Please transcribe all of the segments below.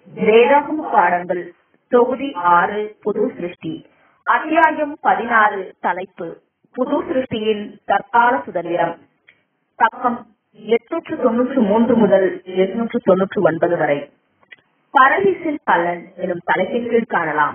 வேதாகம பாடங்கள் தொகுதி ஆறு புது சிருஷ்டி அத்தியாயம் பதினாறு தலைப்பு புது சிருஷ்டியின் தற்கால சுதந்திரம் பக்கம் எட்நூற்று தொன்னூற்று மூன்று முதல் எட்நூற்று தொன்னூற்று ஒன்பது வரை பரதீசில் பலன் எனும் தலைப்பின் கீழ் காணலாம்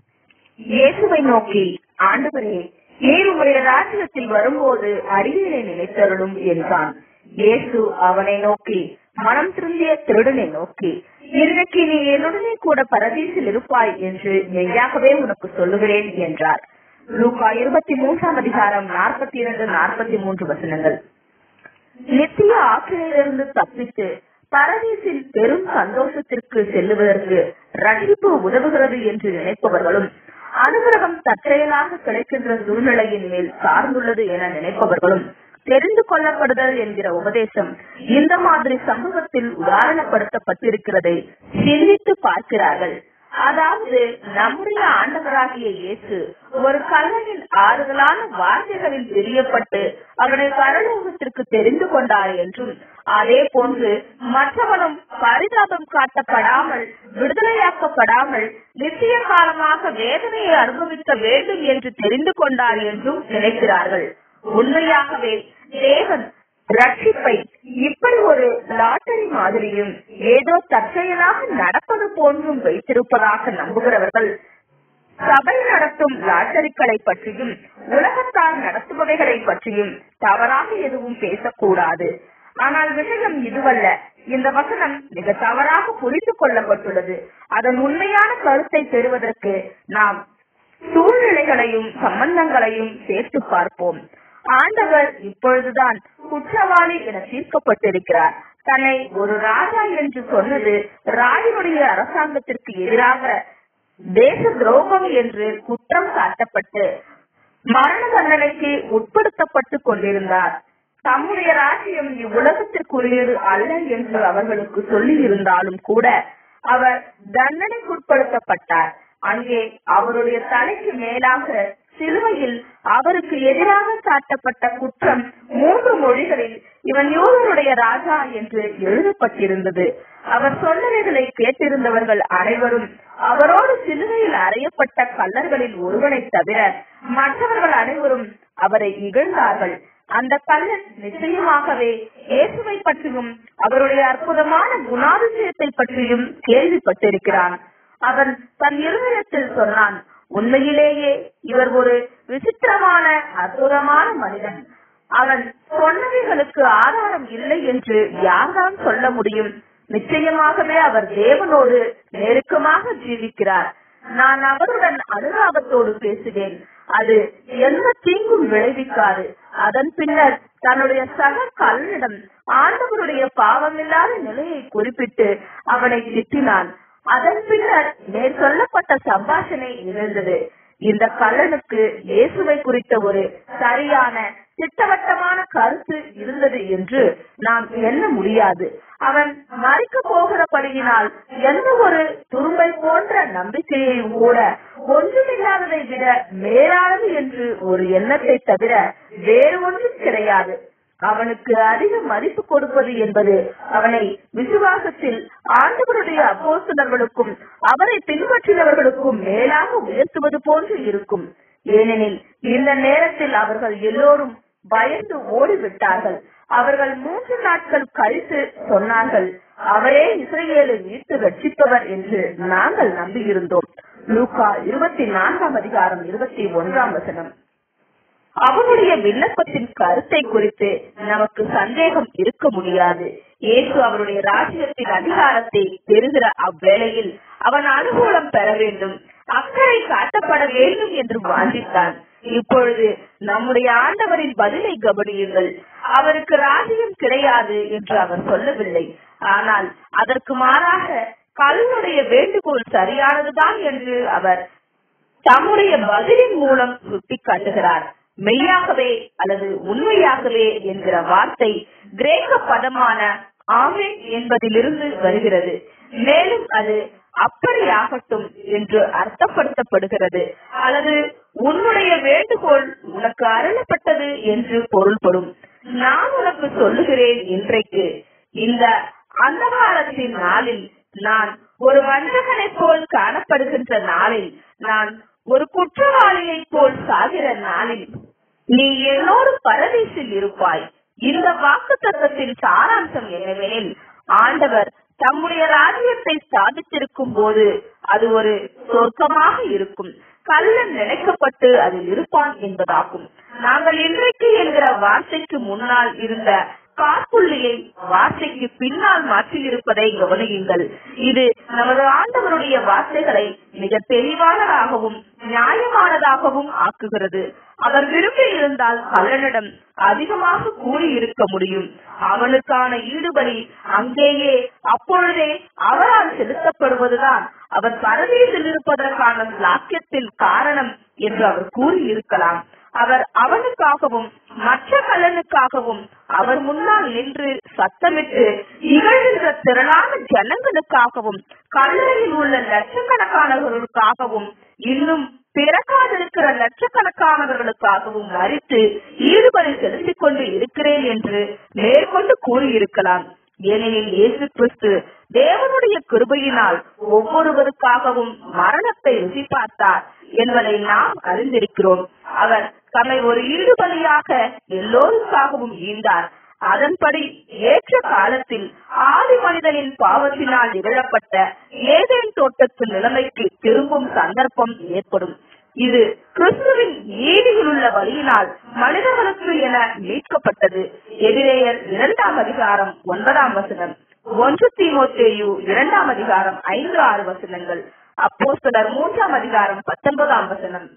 இயேசுவை நோக்கி ஆண்டவரே நீர் உங்களுடைய ராஜ்யத்தில் வரும்போது அடியேனை நினைத்தருளும் என்றான் இயேசு அவனை நோக்கி மனம் திருந்திய திருடனை நோக்கி இன்றைக்கு நீ என்னுடனே கூட பரதீசில் இருப்பாய் என்று மெய்யாகவே உனக்கு சொல்லுகிறேன் என்றார் லூகா இருபத்தி மூன்றாம் அதிகாரம் நாற்பத்தி இரண்டு நாற்பத்தி மூன்று வசனங்கள் நித்திய ஆக்கிரையிலிருந்து தப்பித்து பரதீசில் பெரும் சந்தோஷத்திற்கு செல்லுவதற்கு ரட்சிப்பு உதவுகிறது என்று நினைப்பவர்களும் அனுகிரகம் தற்செயலாக கிடைக்கின்ற சூழ்நிலையின் மேல் சார்ந்துள்ளது என நினைப்பவர்களும் தெரிந்து கொள்ளப்படுதல் என்கிற உபதேசம் இந்த மாதிரி சமூகத்தில் உதாரணப்படுத்தப்பட்டிருக்கிறதை சிந்தித்து பார்க்கிறார்கள் அதாவது நம்முடைய ஆண்டவராகிய இயேசு ஒரு கல்லனின் ஆறுதலான வார்த்தைகளில் பிரியப்பட்டு அவனை பரலோகத்திற்கு தெரிந்து கொண்டார் என்றும் அதே போன்று மற்றவனும் பரிதாபம் காட்டப்படாமல் விடுதலையாக்கப்படாமல் நித்திய காலமாக வேதனையை அனுபவிக்க வேண்டும் என்று தெரிந்து கொண்டார் என்றும் நினைக்கிறார்கள் உண்மையாகவே தேவன் ரட்சிப்பை இப்படி ஒரு லாட்டரி மாதிரியும் ஏதோ தற்செயலாக நடப்பது போன்றும் வைத்திருப்பதாக நம்புகிறவர்கள் சபை நடத்தும் லாட்டரிகளை பற்றியும் உலகத்தார் நடத்துபவைகளை பற்றியும் தவறாக எதுவும் பேசக்கூடாது ஆனால் விஷயம் இதுவல்ல இந்த வசனம் மிக தவறாக புரிந்து கொள்ளப்பட்டுள்ளது அதன் உண்மையான கருத்தை பெறுவதற்கு நாம் சூழ்நிலைகளையும் சம்பந்தங்களையும் சேர்த்து பார்ப்போம் ஆண்டவர் இப்பொழுதுதான் குற்றவாளி என தீர்க்கப்பட்டிருக்கிறார் தன்னை ஒரு ராஜா என்று சொன்னது ராஜனுடைய அரசாங்கத்திற்கு எதிராக தேச துரோகம் என்று குற்றம் சாட்டப்பட்டு மரண தண்டனைக்கு உட்படுத்தப்பட்டு கொண்டிருந்தார் தம்முடைய ராஜ்யம் இவ்வுலகத்திற்குரியது அல்ல என்று அவர்களுக்கு சொல்லி இருந்தாலும் கூட அவர் தண்டனைக்குட்படுத்தப்பட்டார் அங்கே அவருடைய தலைக்கு மேலாக சிலுவையில் அவருக்கு எதிராக சாட்டப்பட்ட குற்றம் மூன்று மொழிகளில் இவன் யூதருடைய ராஜா என்று எழுதப்பட்டிருந்தது அவர் சொன்னவைகளை கேட்டிருந்தவர்கள் அனைவரும் அவரோடு சிலுவையில் அறையப்பட்ட கல்லர்களில் ஒருவனை தவிர மற்றவர்கள் அனைவரும் அவரை இகழ்ந்தார்கள் அந்த கல்லன் நிச்சயமாகவே இயேசுவை பற்றியும் அவருடைய அற்புதமான குணாதிசயத்தை பற்றியும் கேள்விப்பட்டிருக்கிறான் அவன் தன் இருதயத்தில் சொன்னான் உண்மையிலேயே இவர் ஒரு விசித்திரமான அற்புதமான மனிதன் அவன் சொன்னவைகளுக்கு ஆதாரம் இல்லை என்று யார்தான் சொல்ல முடியும் நிச்சயமாகவே அவர் தேவனோடு நெருக்கமாக ஜீவிக்கிறார் நான் அவருடன் அனுதாபத்தோடு பேசுவேன் அது எந்த தீங்கும் விளைவிக்காது அதன் பின்னர் தன்னுடைய சக கல்லனிடம் ஆண்டவருடைய பாவமில்லாத நிலையை குறிப்பிட்டு அவனை திட்டினான் அதன் பின்னர் மேற் சொல்லப்பட்ட சம்பாஷணை நிகழ்ந்தது இந்த கல்லனுக்கு இயேசுவை குறித்த ஒரு சரியான திட்டவட்டமான கருத்து இருந்தது என்று நாம் எண்ண முடியாது அவன் மறிக்க போகிறபடியினால் எந்த ஒரு துரும்பை போன்ற நம்பிக்கையையும் கூட ஒன்றுமில்லாததை விட மேலானது என்று ஒரு எண்ணத்தை தவிர வேறு ஒன்றும் கிடையாது அவனுக்கு அதிக மதிப்பு கொடுப்பது என்பது அவனை விசுவாசத்தில் ஆண்டவருடைய அப்போஸ்தலர்களுக்கும் அவரை பின்பற்றினவர்களுக்கும் மேலாக உயர்த்துவது போன்று இருக்கும் ஏனெனில் இந்த நேரத்தில் அவர்கள் எல்லோரும் பயந்து ஓடிவிட்டார்கள் அவர்கள் மூன்று நாட்கள் கழித்து சொன்னார்கள் அவரே இஸ்ரேலை மீட்டு ரட்சிப்பவர் என்று நாங்கள் நம்பியிருந்தோம் லூகா இருபத்தி நான்காம் அதிகாரம் இருபத்தி ஒன்றாம் வசனம் அவனுடைய விண்ணப்பத்தின் கருத்தை குறித்து நமக்கு சந்தேகம் இருக்க முடியாது இயேசு அவருடைய ராஜ்யத்தின் அதிகாரத்தை பெறுகிற அவ்வேளையில் அவன் அனுகூலம் பெற வேண்டும் அக்கறை காட்டப்பட வேண்டும் என்று வாஞ்சித்தான் இப்பொழுது நம்முடைய ஆண்டவரின் பதிலை கவனியுங்கள் அவருக்கு ராஜ்யம் கிடையாது என்று அவர் சொல்லவில்லை ஆனால் அதற்கு மாறாக கல்லுடைய வேண்டுகோள் சரியானதுதான் என்று அவர் தம்முடைய பதிலின் மூலம் சுட்டிக்காட்டுகிறார் மெய்யாகவே அல்லது உண்மையாகவே என்கிற வார்த்தை கிரேக்க பதமான ஆமே என்பதிலிருந்து வருகிறது மேலும் அது அப்படியாகட்டும் என்று அர்த்தப்படுத்தப்படுகிறது அல்லது உன்னுடைய வேண்டுகோள் உனக்கு அருளப்பட்டது என்று பொருள்படும் நான் உனக்கு சொல்லுகிறேன் இன்றைக்கு இந்த அந்தகாரத்தின் நாளில் நான் ஒரு வஞ்சகனைப் போல் காணப்படுகின்ற நாளில் நான் ஒரு குற்றவாளியைப் போல் சாகிற நாளில் நீ என்னோடு பரதீசில் இருப்பாய் இந்த வாக்கு தத்துவத்தின் சாராம்சம் என்னவெனில் ஆண்டவர் தம்முடைய ராஜ்யத்தை ஸ்தாபித்திருக்கும் போது அது ஒரு சொர்க்கமாக இருக்கும் கல்லன் நினைக்கப்பட்டு அதில் இருப்பான் என்பதாகும் நாங்கள் இன்றைக்கு என்கிற வார்த்தைக்கு முன்னால் இருந்த காப்புள்ளியை வார்த்தைக்கு பின்னால் மாற்றி இருப்பதை கவனியுங்கள் இது நமது ஆண்டவருடைய வார்த்தைகளை மிக தெளிவானதாகவும் நியாயமானதாகவும் ஆக்குகிறது அவர் விரும்பி இருந்தால் கல்லனிடம் அதிகமாக கூறி இருக்க முடியும் அவனுக்கான ஈடுபடி அங்கேயே அப்பொழுதே அவரால் செலுத்தப்படுவதுதான் அவர் பரதேசில் இருப்பதற்கான லாக்கியத்தின் காரணம் என்று அவர் கூறியிருக்கலாம் அவர் அவனுக்காகவும் மற்ற கல்லனுக்காகவும் அவர் முன்னால் நின்று சத்தமிட்டு இகழ்கின்ற திரளான ஜனங்களுக்காகவும் கல்லறையில் உள்ள லட்சக்கணக்கானவர்களுக்காகவும் இன்னும் பிறக்காதிருக்கிற லட்சக்கணக்கானவர்களுக்காகவும் மறித்து ஈடுபடி செலுத்திக் கொண்டு இருக்கிறேன் என்று மேற்கொண்டு கூறியிருக்கலாம் ஏனெனில் இயேசு கிறிஸ்து தேவனுடைய கிருபையினால் ஒவ்வொருவருக்காகவும் மரணத்தை ருசி பார்த்தார் என்பதை நாம் அறிந்திருக்கிறோம் அவர் தம்மை ஒரு ஈடுபலியாக எல்லோருக்காகவும் ஈந்தார் அதன்படி ஏற்ற காலத்தில் ஆதி மனிதனின் பாவத்தினால் நிகழப்பட்ட ஏதேன் தோட்டத்து நிலைமைக்கு திரும்பும் சந்தர்ப்பம் ஏற்படும் இது கிறிஸ்துவின் நீதியில் உள்ள வழியினால் மனிதர்களுக்கு என மீட்கப்பட்டது எதிரேயர் இரண்டாம் அதிகாரம் ஒன்பதாம் வசனம் ஒன்று தீமோத்தேயு இரண்டாம் அதிகாரம் ஐந்து ஆறு வசனங்கள் அப்போஸ்தலர் மூன்றாம் அதிகாரம் பத்தொன்பதாம் வசனம்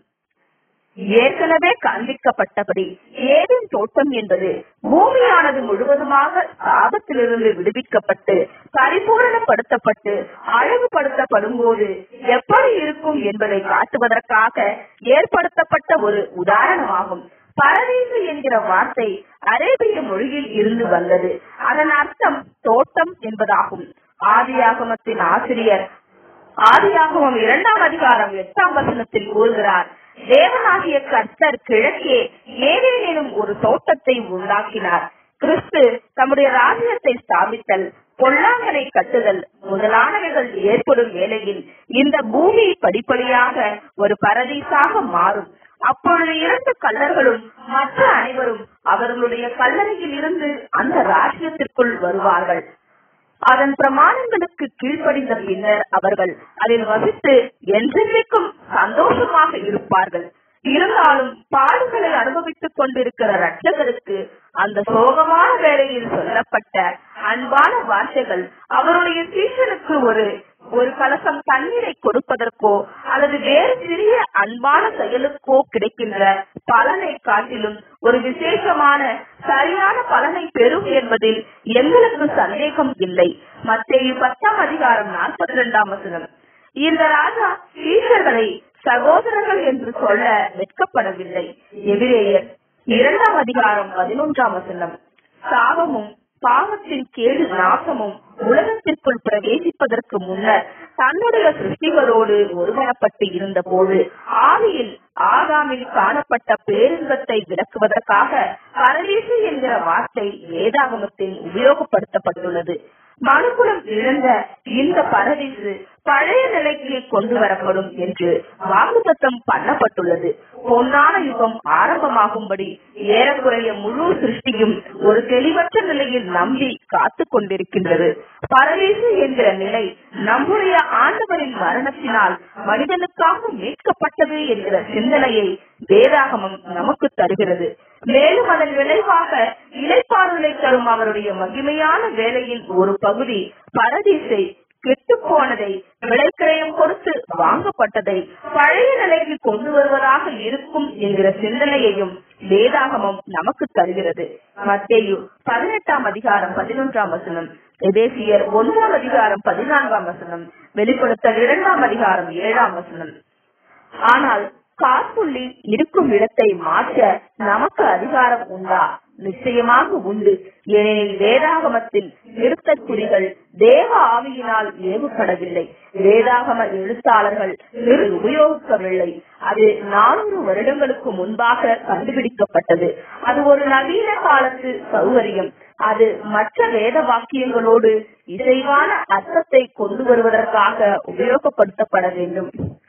ஏற்கனவே காண்பிக்கப்பட்டபடி ஏதேன் தோட்டம் என்பது பூமியானது முழுவதுமாக சாபத்திலிருந்து விடுவிக்கப்பட்டு பரிபூரணப்படுத்தப்பட்டு அழகுபடுத்தப்படும் போது எப்படி இருக்கும் என்பதை காட்டுவதற்காக ஏற்படுத்தப்பட்ட ஒரு உதாரணமாகும் பரதீசு என்கிற வார்த்தை அரேபிய மொழியில் இருந்து வந்தது அதன் அர்த்தம் தோட்டம் என்பதாகும் ஆதியாகமத்தின் ஆசிரியர் ஆதியாகமம் இரண்டாம் அதிகாரம் எட்டாம் வசனத்தில் கூறுகிறார் தேவனாகிய கர்த்தர் கிழக்கே ஏதேன் எனும் ஒரு தோட்டத்தை உண்டாக்கினார் கிறிஸ்து தம்முடைய ராஜ்யத்தை ஸ்தாபித்தல் பொல்லாங்கனை கட்டுதல் முதலானவைகள் ஏற்படும் வேளையில் இந்த பூமி படிப்படியாக ஒரு பரதீசாக மாறும் அப்பொழுது இரண்டு கல்லர்களும் மற்ற அனைவரும் அவர்களுடைய கல்லறையில் இருந்து அந்த ராஜ்யத்திற்குள் வருவார்கள் அதன் பிரமாணங்களுக்கு கீழ்ப்படிந்த பின்னர் அவர்கள் அதில் வசித்து என்றென்றைக்கும் சந்தோஷமாக இருப்பார்கள் இருந்தாலும் பாடுகளை அனுபவித்துக் கொண்டிருக்கிற ரட்சகருக்கு அந்த சோகமான வேளையில் சொல்லப்பட்ட அன்பான வார்த்தைகள் அவருடைய சீசனுக்கு ஒரு ஒரு கலசம் தண்ணீரை கொடுப்பதற்கோ அல்லது வேறு சிறிய அன்பான செயலுக்கோ கிடைக்கின்ற பலனை காட்டிலும் ஒரு விசேஷமான சரியான பலனை பெறும் என்பதில் எங்களுக்கு சந்தேகம் இல்லை மத்திய பத்தாம் அதிகாரம் நாற்பத்தி இரண்டாம் வசனம் இந்த ராஜா சீஷர்களை சகோதரர்கள் என்று சொல்ல வெட்கப்படவில்லை எதிரேயர் இரண்டாம் அதிகாரம் பதினொன்றாம் வசனம் சாபமும் பாவத்தின் கேடு நாசமும் உலகத்திற்குள் பிரவேசிப்பதற்கு முன்னர் தன்னுடைய சிருஷ்டிகளோடு ஒருமனப்பட்டு இருந்த போது ஆதியில் ஆதாமில் காணப்பட்ட பேரின்பத்தை விளக்குவதற்காக பரதேசு என்கிற வார்த்தை வேதாகமத்தில் உபயோகப்படுத்தப்பட்டுள்ளது மனுக்குலம் இழந்த இந்த பரதீசு பழைய நிலைக்கு கொண்டு வரப்படும் என்று வாக்குத்தத்தம் பண்ணப்பட்டுள்ளது பொன்னான யுகம் ஆரம்பமாகும்படி ஏறக்குறைய முழு சிருஷ்டியும் ஒரு தெளிவற்ற நிலையில் நம்பி காத்து கொண்டிருக்கின்றது பரதேசு என்கிற நிலை நம்முடைய ஆண்டவரின் மரணத்தினால் மனிதனுக்காக மீட்கப்பட்டது என்கிற சிந்தனையை வேதாகமம் நமக்கு தருகிறது மேலும் அதன் விளைவாக இலைப்பாறுதலை தரும் அவருடைய மகிமையான வேலையின் ஒரு பகுதி பரதீசை கெட்டு போனதை விலைக்கிரயம் கொடுத்து வாங்கப்பட்டதை பழைய நிலைக்கு கொண்டு வருவதாக இருக்கும் என்கிற சிந்தனையையும் வேதாகமம் நமக்கு தருகிறது மத்தேயு பதினெட்டாம் அதிகாரம் பதினொன்றாம் வசனம் எதேசியர் ஒன்றாம் அதிகாரம் பதினான்காம் வசனம் வெளிப்படுத்தல் இரண்டாம் அதிகாரம் ஏழாம் வசனம் ஆனால் காற்புள்ளி இருக்கும் இடத்தை மாற்ற நமக்கு அதிகாரம் உண்டா நிச்சயமாக உண்டு ஏனெனில் வேதாகமத்தில் நிறுத்தக் குறிகள் தேவ ஆவியினால் ஏவப்படவில்லை வேதாகம எழுத்தாளர்கள் நிறு உபயோகிக்கவில்லை அது நானூறு வருடங்களுக்கு முன்பாக கண்டுபிடிக்கப்பட்டது அது ஒரு நவீன காலத்து சௌகரியம் அது மற்ற வேத வாக்கியங்களோடு இசைவான அர்த்தத்தை கொண்டு வருவதற்காக உபயோகப்படுத்தப்பட வேண்டும்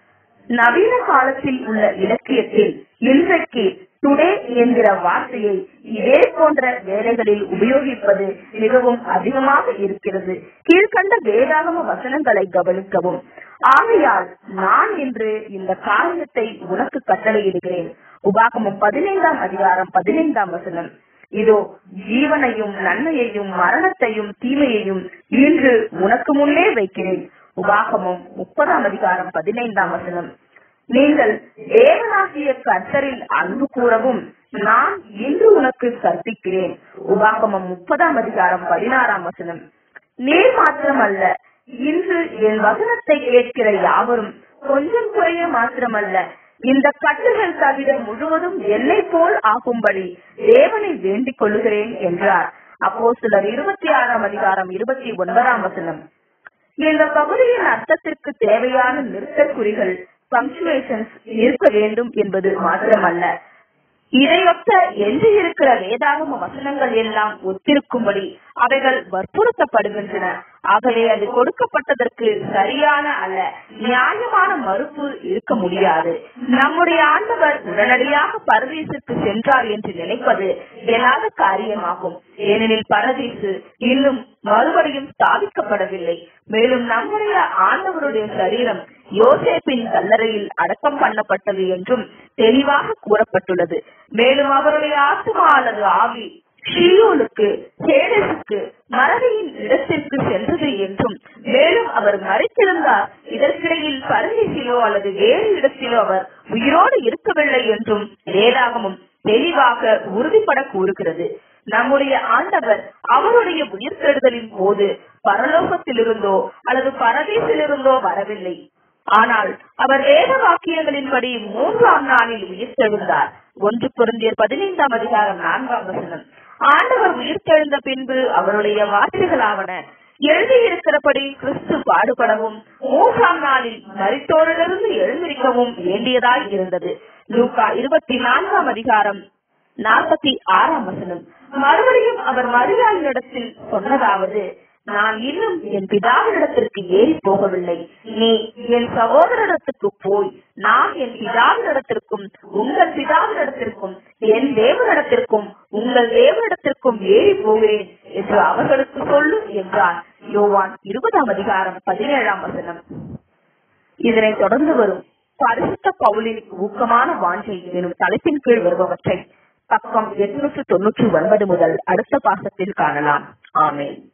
நவீன காலத்தில் உள்ள இலக்கியத்தில் இன்றைக்கு டுடே என்கிற வார்த்தையை இதே போன்ற வேலைகளில் உபயோகிப்பது மிகவும் அதிகமாக இருக்கிறது கீழ்கண்ட வேதாகம வசனங்களை கவனிக்கவும் ஆகையால் நான் இன்று இந்த காரியத்தை உனக்கு கட்டளையிடுகிறேன் உபாகமம் பதினைந்தாம் அதிகாரம் பதினைந்தாம் வசனம் இதோ ஜீவனையும் நன்மையையும் மரணத்தையும் தீமையையும் இன்று உனக்கு முன்னே வைக்கிறேன் உபாகமம் முப்பதாம் அதிகாரம் பதினைந்தாம் வசனம் நீங்கள் தேவனாகிய கர்த்தரில் அன்பு கூறவும் நான் இன்று உனக்கு கற்பிக்கிறேன் உபாகமம் முப்பதாம் அதிகாரம் பதினாறாம் வசனம் நீர் மாத்திரமல்ல இன்று என் வசனத்தை கேட்கிற யாவரும் கொஞ்சம் குறைய மாத்திரமல்ல இந்த கட்டுகள் தவிர முழுவதும் என்னை போல் ஆகும்படி தேவனை வேண்டிக் கொள்ளுகிறேன் என்றார் அப்போ சிலர் இருபத்தி ஆறாம் அதிகாரம் இருபத்தி ஒன்பதாம் வசனம் இந்த பகுதியின் அர்த்தத்திற்கு தேவையான நிறுத்தக் குறிகள் பங்க்சுவேஷன்ஸ் இருக்க வேண்டும் என்பது மாத்திரமல்ல இதையொத்த எஞ்சி இருக்கிற வேதாகம வசனங்கள் எல்லாம் ஒத்திருக்கும்படி அவைகள் வற்புறுத்தப்படுகின்றன ஆகவே அது கொடுக்கப்பட்டதற்கு சரியான அல்ல நியாயமான மறுப்பு இருக்க முடியாது நம்முடைய ஆண்டவர் உடனடியாக பரதீசுக்கு சென்றார் என்று நினைப்பது இயலாத காரியமாகும் ஏனெனில் பரதீசு இன்னும் மறுபடியும் ஸ்தாபிக்கப்படவில்லை மேலும் நம்முடைய ஆண்டவருடைய சரீரம் யோசேப்பின் கல்லறையில் அடக்கம் பண்ணப்பட்டது என்றும் தெளிவாக கூறப்பட்டுள்ளது மேலும் அவருடைய ஆத்மா அல்லது ஆவி ஷியோலுக்கு ஹேடஸுக்கு மறதியின் இடத்திற்கு சென்றது என்றும் மேலும் அவர் மறைத்திருந்தார் இதற்கிடையில் பரதீசிலோ அல்லது வேறு இடத்திலோ அவர் உயிரோடு இருக்கவில்லை என்றும் வேதாகமும் தெளிவாக உறுதிப்பட கூறுகிறது நம்முடைய ஆண்டவர் அவருடைய உயிர்த்தெழுதலின் போது பரலோகத்திலிருந்தோ அல்லது பரதேசிலிருந்தோ வரவில்லை ஆனால் அவர் வேத வாக்கியங்களின்படி மூன்றாம் நாளில் உயிர்த்தெழுந்தார் ஒன்று பொருந்தியர் பதினைந்தாம் அதிகாரம் நான்காம் வசனம் ஆண்டவர் உயிர்த்தெழுந்த பின்பு அவருடைய வார்த்தைகளாவன எழுதியிருக்கிறபடி கிறிஸ்து பாடுபடவும் மூன்றாம் நாளில் மரித்தோரிலிருந்து எழுந்திருக்கவும் வேண்டியதாய் இருந்தது லூக்கா இருபத்தி நான்காம் அதிகாரம் நாற்பத்தி ஆறாம் வசனம் மறுபடியும் அவர் மரியாதையிடத்தில் சொன்னதாவது நான் இன்னும் என் பிதாவினிடத்திற்கு ஏறி போகவில்லை நீ என் சகோதரிடத்துக்கு போய் நான் என் பிதாவினிடத்திற்கும் உங்கள் பிதாவினிடத்திற்கும் என் தேவனிடத்திற்கும் உங்கள் தேவனிடத்திற்கும் ஏறி போகிறேன் என்று அவர்களுக்கு சொல்லு என்றார் யோவான் இருபதாம் அதிகாரம் பதினேழாம் வசனம் இதனை தொடர்ந்து வரும் பரிசுத்த பவுலின் ஊக்கமான வாஞ்சை எனும் தலைப்பின் கீழ் வருபவற்றை பக்கம் எட்நூற்று தொன்னூற்றி ஒன்பது முதல் அடுத்த பாகத்தில் காணலாம் ஆமேன்